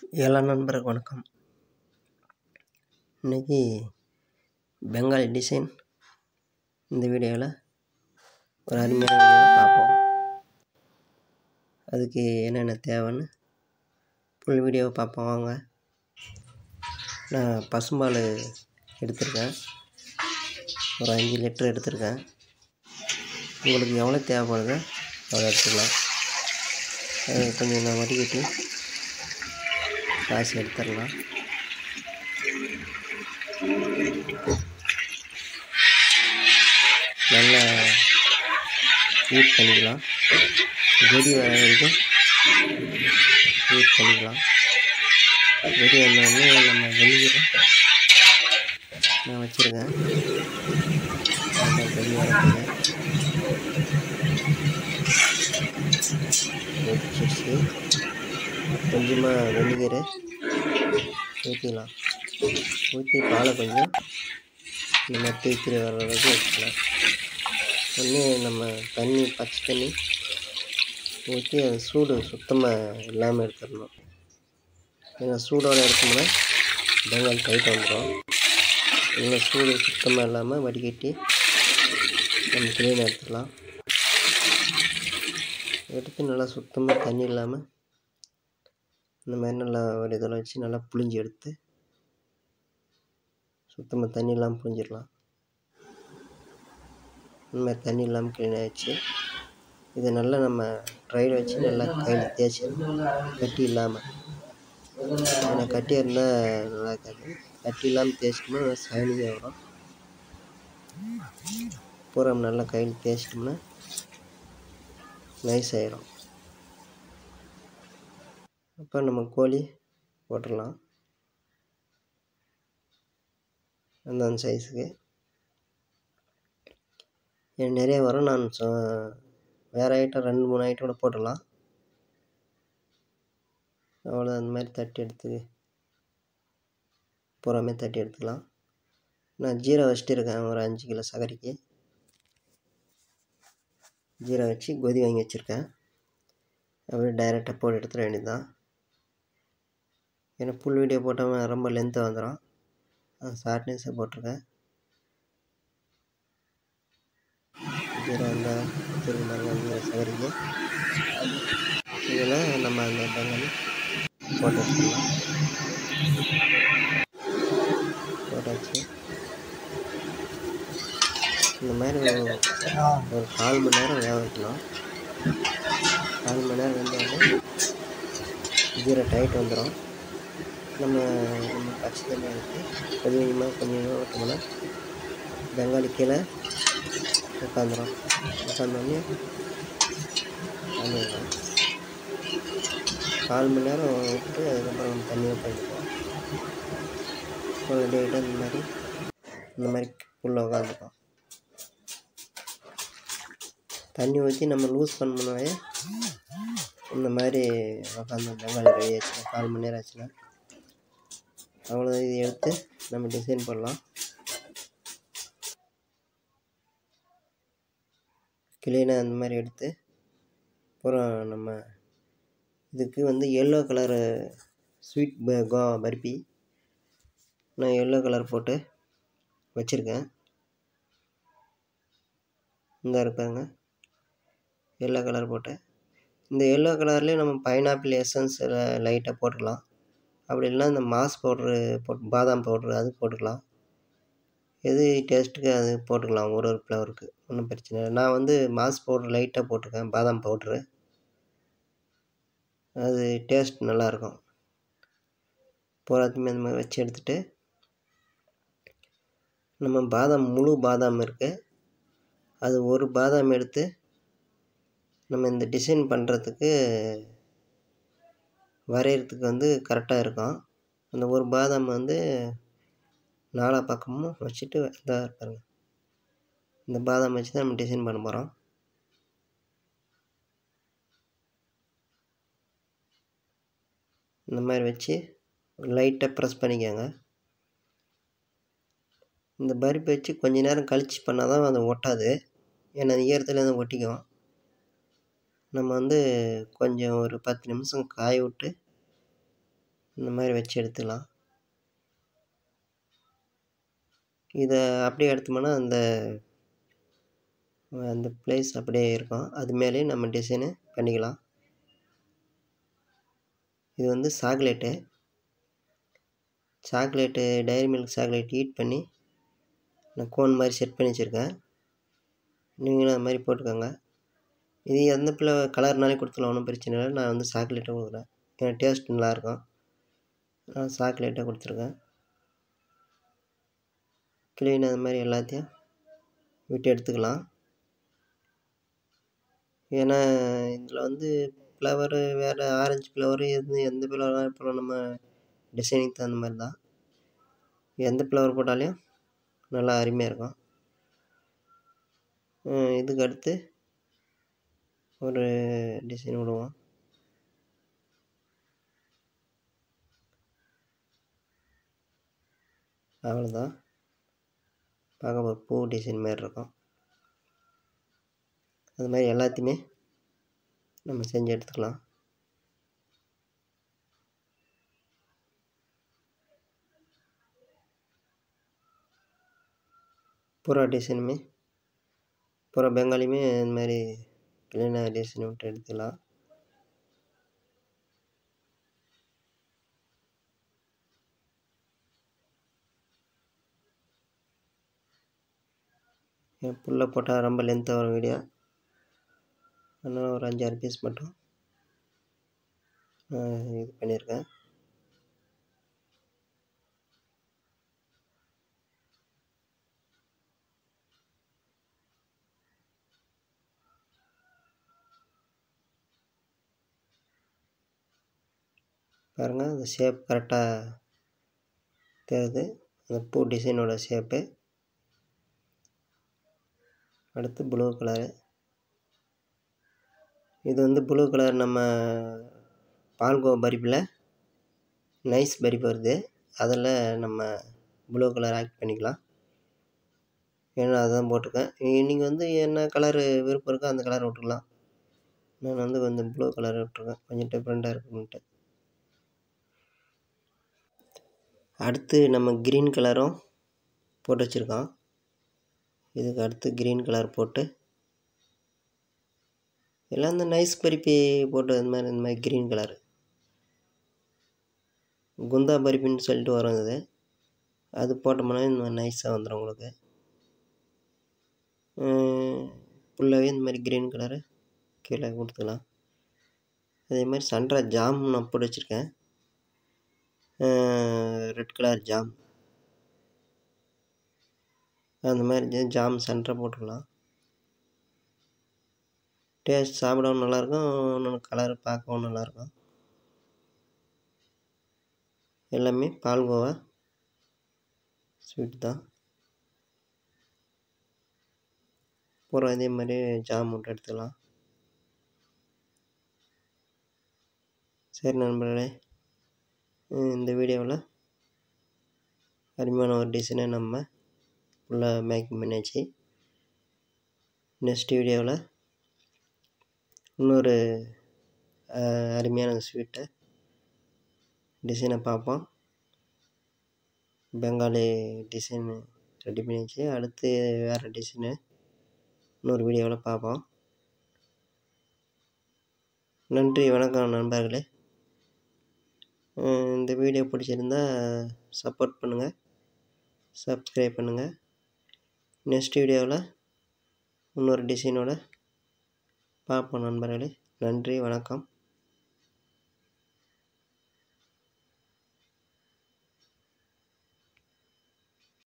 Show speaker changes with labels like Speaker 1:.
Speaker 1: எல்லா நண்பருக்கு வணக்கம் இன்றைக்கி பெங்காலி டிசைன் இந்த வீடியோவில் ஒரு அருமையான வீடியோவை பார்ப்போம் அதுக்கு என்னென்ன தேவைன்னு ஃபுல் வீடியோவை பார்ப்போம் வாங்க நான் பசும்பால் எடுத்திருக்கேன் ஒரு அஞ்சு லிட்டர் எடுத்திருக்கேன் உங்களுக்கு எவ்வளோ தேவைப்படுதோ அவ்வளோ எடுத்துக்கலாம் அது கொஞ்சம் நான் வடிகட்டி காசு எடுத்துடலாம் நல்லா ஹீட் பண்ணிக்கலாம் கொதி வர வரைக்கும் ஹீட் பண்ணிக்கலாம் கொதி வந்தோடனே நம்ம வெந்நீரை நான் வச்சுருக்கேன் நல்லா கொதி வரதுங்க வச்சிருச்சு கொஞ்சமாக வெந்நீரை ஊற்றிக்கலாம் ஊற்றி பாலை கொஞ்சம் இந்த மாதிரி தீக்கிரி வர அளவுக்கு வச்சுக்கலாம் ஒன்று நம்ம தண்ணி பச்சை தண்ணி ஊற்றி அது சூடு சுத்தமாக இல்லாமல் எடுத்துடணும் ஏன்னா சூடோடு எடுத்தோம்னா பெங்கால் டைட் வந்துடும் இல்லை சூடு சுத்தமாக இல்லாமல் வடிகட்டி நம்ம க்ளீன் எடுத்துக்கலாம் எடுத்து நல்லா சுத்தமாக தண்ணி இல்லாமல் இந்த மாதிரி நல்லா ஒரு இதில் வச்சு நல்லா புழிஞ்சு எடுத்து சுத்தமாக தண்ணி இல்லாமல் புழிஞ்சிடலாம் இந்த மாதிரி தண்ணி இல்லாமல் க்ளீன் ஆகிடுச்சு இதை நல்லா நம்ம ட்ரையில் வச்சு நல்லா கையில் தேய்ச்சி கட்டி இல்லாமல் ஏன்னா கட்டியாக இருந்தால் நல்லா இருக்காது கட்டி இல்லாமல் தேய்ச்சிட்டோம்னா நல்லா சைனிங்காக வரும் பூரா நல்லா கையில் தேய்ச்சிட்டோம்னா நைஸ் ஆயிரும் அப்போ நம்ம கோழி போட்டுடலாம் அந்த சைஸுக்கு எனக்கு நிறைய வரும் நான் சொ வேறு ஐட்டம் ரெண்டு மூணு ஐட்டம் கூட போட்டுடலாம் அவ்வளோ அந்த மாதிரி தட்டி எடுத்து பூராமே தட்டி எடுத்துக்கலாம் நான் ஜீரோ வச்சுட்டு இருக்கேன் ஒரு அஞ்சு கிலோ சகரிக்கு ஜீரோ வச்சு கொதி வாங்கி வச்சுருக்கேன் அப்படியே டைரெக்டாக போட்டு எடுத்துட வேண்டியது தான் ஏன்னா ஃபுல் வீடியோ போட்டால் ரொம்ப லென்த்தாக வந்துடும் அது ஷார்ட்னஸாக போட்டிருக்கேன் ஜீரோ வந்தால் திரும்ப மறுபடியும் சகரிக்கு இதில் நம்ம அந்த பெங்காலி போட்டு எடுத்துடலாம் போட்டாச்சு இந்த மாதிரி ஒரு ஒரு கால் மணி நேரம் வேக வைக்கணும் கால் மணி நேரம் வெந்தாலும் ஜீரோ டைட் வந்துடும் நம்ம நம்ம பச்சை தண்ணி எடுத்து கொஞ்சம் கொஞ்சமாக கொஞ்சம் கொஞ்சமாக விட்டோம்னா பெங்காலி கீழே உட்காந்துரும் உட்காந்தோடனே பண்ணிடலாம் கால் மணி நேரம் விட்டு அதுக்கப்புறம் நம்ம தண்ணி ஊற்றிடுவோம் ஒரு டேட்டாக இந்த மாதிரி இந்த மாதிரி உள்ளே உட்காந்துக்கும் தண்ணி ஊற்றி நம்ம லூஸ் பண்ணோம்னாவே இந்த மாதிரி உட்காந்து பெங்காலி ரெடி ஆச்சுன்னா கால் மணி நேரம் ஆச்சுன்னா அவ்வளோதான் இதை எடுத்து நம்ம டிசைன் பண்ணலாம் கிளீனாக அந்த மாதிரி எடுத்து அப்புறம் நம்ம இதுக்கு வந்து எல்லோ கலரு ஸ்வீட் கோ பர்பி நான் எல்லோ கலர் போட்டு வச்சுருக்கேன் இந்த இருக்காங்க எல்லோ கலர் போட்டு இந்த எல்லோ கலர்லேயே நம்ம பைனாப்பிள் எசன்ஸ் லைட்டாக போட்டுக்கலாம் அப்படி இல்லைனா இந்த மாஸ் பவுட்ரு போட்டு பாதாம் பவுட்ரு அது போட்டுக்கலாம் எது டேஸ்ட்டுக்கு அது போட்டுக்கலாம் ஒரு ஒரு ஃப்ளவருக்கு ஒன்றும் பிரச்சனை இல்லை நான் வந்து மாஸ் பவுட்ரு லைட்டாக போட்டிருக்கேன் பாதாம் பவுட்ரு அது டேஸ்ட் நல்லாயிருக்கும் பூராத்தையுமே அந்த மாதிரி வச்சு எடுத்துகிட்டு நம்ம பாதாம் முழு பாதாம் இருக்குது அது ஒரு பாதாம் எடுத்து நம்ம இந்த டிசைன் பண்ணுறதுக்கு வரைகிறதுக்கு வந்து கரெக்டாக இருக்கும் அந்த ஒரு பாதாம் வந்து நாலா பக்கமும் வச்சுட்டு இதாக இருப்பாருங்க இந்த பாதாம் வச்சு தான் நம்ம டிசைன் பண்ண போகிறோம் இந்த மாதிரி வச்சு லைட்டாக ப்ரெஸ் பண்ணிக்கோங்க இந்த பருப்பு வச்சு கொஞ்ச நேரம் கழித்து பண்ணால் தான் அது ஒட்டாது ஏன்னா ஈரத்துலேருந்து ஒட்டிக்கும் நம்ம வந்து கொஞ்சம் ஒரு பத்து நிமிஷம் காய விட்டு இந்த மாதிரி வச்சு எடுத்துக்கலாம் இதை அப்படியே எடுத்தோம்னா அந்த அந்த பிளேஸ் அப்படியே இருக்கும் அது மேலேயே நம்ம டிசைனு பண்ணிக்கலாம் இது வந்து chocolate chocolate dairy milk chocolate heat பண்ணி நான் கோன் மாதிரி செட் பண்ணி வச்சுருக்கேன் நீங்களும் அது மாதிரி போட்டுக்கோங்க இது எந்த பிள்ளை கலர்னாலே கொடுத்துக்கலாம் ஒன்றும் பிரச்சனை இல்லை நான் வந்து சாக்லேட்டை கொடுக்குறேன் ஏன்னா டேஸ்ட் நல்லாயிருக்கும் நான் சாக்லேட்டை கொடுத்துருக்கேன் க்ளீன் அது மாதிரி எல்லாத்தையும் விட்டு எடுத்துக்கலாம் ஏன்னா இதில் வந்து ஃப்ளவரு வேறு ஆரஞ்சு ஃப்ளவரு எது எந்த ஃப்ளவராக இப்போ நம்ம டிசைனுக்கு தகுந்த மாதிரி தான் எந்த ஃப்ளவர் போட்டாலையும் நல்லா அருமையாக இருக்கும் இதுக்கு அடுத்து ஒரு டிசைன் விடுவோம் அவ்வளோதான் பார்க்க ஒரு பூ டிசைன் மாதிரி இருக்கும் அது மாதிரி எல்லாத்தையுமே நம்ம செஞ்சு எடுத்துக்கலாம் பூரா டிசைனுமே பூரா பெங்காலியுமே இந்த மாதிரி க்ளீனாக டிசைன் விட்டு எடுத்துக்கலாம் என் புல்ல போட்டால் ரொம்ப லென்த்தாக வரும் வீடியோ அதனால் ஒரு அஞ்சாறு பீஸ் மட்டும் இது பண்ணியிருக்கேன் பாருங்கள் அந்த ஷேப் கரெக்டாக தெரியுது அந்த பூ டிசைனோட ஷேப்பு அடுத்து ப்ளூ கலரு இது வந்து ப்ளூ கலர் நம்ம பால்கோ பருப்பில் நைஸ் பருப்பு வருது அதில் நம்ம ப்ளூ கலர் ஆக்ட் பண்ணிக்கலாம் ஏன்னா அதுதான் போட்டிருக்கேன் நீங்கள் வந்து என்ன கலரு விருப்பம் இருக்கோ அந்த கலர் விட்டுக்கலாம் நான் வந்து கொஞ்சம் ப்ளூ கலர் விட்ருக்கேன் கொஞ்சம் டிஃப்ரெண்ட்டாக இருக்குன்ட்டு அடுத்து நம்ம க்ரீன் கலரும் போட்டு வச்சுருக்கோம் இதுக்கு அடுத்து க்ரீன் கலர் போட்டு எல்லாம் இந்த நைஸ் பருப்பி போட்டு அந்த மாதிரி இந்த மாதிரி க்ரீன் கலர் குந்தா பருப்பின்னு சொல்லிட்டு வரும் இது அது போட்டோம்னா இந்த மாதிரி நைஸாக வந்துடும் உங்களுக்கு ஃபுல்லாகவே இந்த மாதிரி க்ரீன் கலரு கீழே கொடுத்துக்கலாம் அதே மாதிரி சன்ரா ஜாம் நான் போட்டு வச்சுருக்கேன் ரெட் கலர் ஜாம் அந்த மாதிரி ஜாம் சென்டரை போட்டுக்கலாம் டேஸ்ட் சாப்பிடவும் நல்லாயிருக்கும் இன்னொன்று கலர் பார்க்கவும் நல்லாயிருக்கும் எல்லாமே பால்கோவா ஸ்வீட் தான் அப்புறம் இதே மாதிரி ஜாம் மட்டும் எடுத்துக்கலாம் சரி நண்பர்களே இந்த வீடியோவில் அருமையான ஒரு டிசைனை நம்ம ஃபுல்லாக மேக்கிங் பண்ணியாச்சு நெக்ஸ்ட் வீடியோவில் இன்னொரு அருமையான ஸ்வீட்டை டிசைனை பார்ப்போம் பெங்காலி டிசைனு ரெடி பண்ணியாச்சு அடுத்து வேறு டிசைனு இன்னொரு வீடியோவில் பார்ப்போம் நன்றி வணக்கம் நண்பர்களே இந்த வீடியோ பிடிச்சிருந்தா சப்போர்ட் பண்ணுங்கள் சப்ஸ்கிரைப் பண்ணுங்கள் நெக்ஸ்ட் வீடியோவில் இன்னொரு டிசைனோட பார்ப்போம் நண்பர்களே நன்றி வணக்கம்